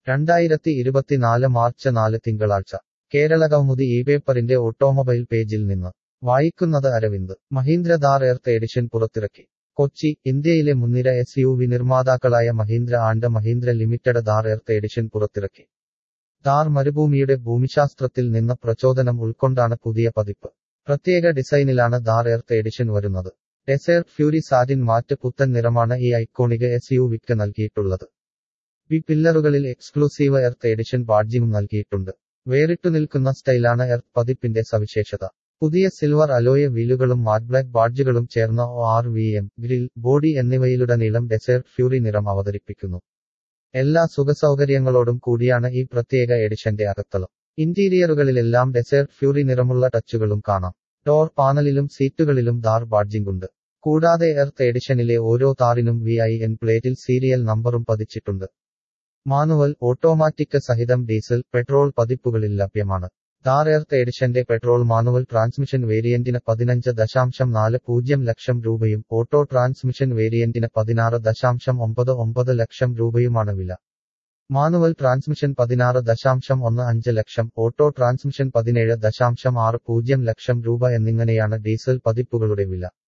രണ്ടായിരത്തി ഇരുപത്തിനാല് മാർച്ച് നാല് തിങ്കളാഴ്ച കേരള കൗമുദി ഈ പേപ്പറിന്റെ ഓട്ടോമൊബൈൽ പേജിൽ നിന്ന് വായിക്കുന്നത് അരവിന്ദ് മഹീന്ദ്ര ഥാർ എർത്ത് എഡിഷൻ പുറത്തിറക്കി കൊച്ചി ഇന്ത്യയിലെ മുൻനിര എസ് യു വി നിർമ്മാതാക്കളായ Mahindra and Mahindra limited Thar earth edition പുറത്തിറക്കി ഥാർ മരുഭൂമിയുടെ ഭൂമിശാസ്ത്രത്തിൽ നിന്ന് പ്രചോദനം ഉൾക്കൊണ്ടാണ് പുതിയ പതിപ്പ് പ്രത്യേക ഡിസൈനിലാണ് ഥാർ എർത്ത് എഡിഷൻ വരുന്നത് ഡെസേർട്ട് ഫ്യൂരി സാറ്റിൻ മാറ്റ് പുത്തൻ നിറമാണ് ഈ ഐക്കോണിക് എസ് യു വിക്ക് നൽകിയിട്ടുള്ളത് ബി പില്ലറുകളിൽ എക്സ്ക്ലൂസീവ് എർത്ത് എഡിഷൻ ബാഡ്ജിയും നൽകിയിട്ടുണ്ട് വേറിട്ടു നിൽക്കുന്ന സ്റ്റൈലാണ് എർത്ത് പതിപ്പിന്റെ സവിശേഷത പുതിയ സിൽവർ അലോയ വീലുകളും മാറ്റ് ബ്ലാക്ക് ബാഡ്ജുകളും ചേർന്ന O R V M grille body എന്നിവയിലുടനീളം ഡെസേർട്ട് ഫ്യൂറി നിറം അവതരിപ്പിക്കുന്നു എല്ലാ സുഖസൗകര്യങ്ങളോടും കൂടിയാണ് ഈ പ്രത്യേക എഡിഷന്റെ അകത്തളം ഇന്റീരിയറുകളിലെല്ലാം ഡെസേർട്ട് ഫ്യൂറി നിറമുള്ള ടച്ചുകളും കാണാം ഡോർ പാനലിലും സീറ്റുകളിലും ധാർ ബാഡ്ജിംഗുണ്ട് കൂടാതെ എർത്ത് എഡിഷനിലെ ഓരോ താറിനും വി ഐ എൻ പ്ലേറ്റിൽ സീരിയൽ നമ്പറും പതിച്ചിട്ടുണ്ട് മാനുവൽ ഓട്ടോമാറ്റിക് സഹിതം ഡീസൽ പെട്രോൾ പതിപ്പുകളിൽ ലഭ്യമാണ് ഥാർ എർത്ത് എഡിഷന്റെ പെട്രോൾ മാനുവൽ ട്രാൻസ്മിഷൻ വേരിയന്റിന് പതിനഞ്ച് ദശാംശം നാല് പൂജ്യം ലക്ഷം രൂപയും ഓട്ടോ ട്രാൻസ്മിഷൻ വേരിയന്റിന് പതിനാറ് ദശാംശം ഒമ്പത് ഒമ്പത് ലക്ഷം രൂപയുമാണ് വില മാനുവൽ ട്രാൻസ്മിഷൻ പതിനാറ് ദശാംശം ഒന്ന് അഞ്ച് ലക്ഷം ഓട്ടോ ട്രാൻസ്മിഷൻ പതിനേഴ് ദശാംശം ആറ് പൂജ്യം ലക്ഷം രൂപ എന്നിങ്ങനെയാണ് ഡീസൽ പതിപ്പുകളുടെ വില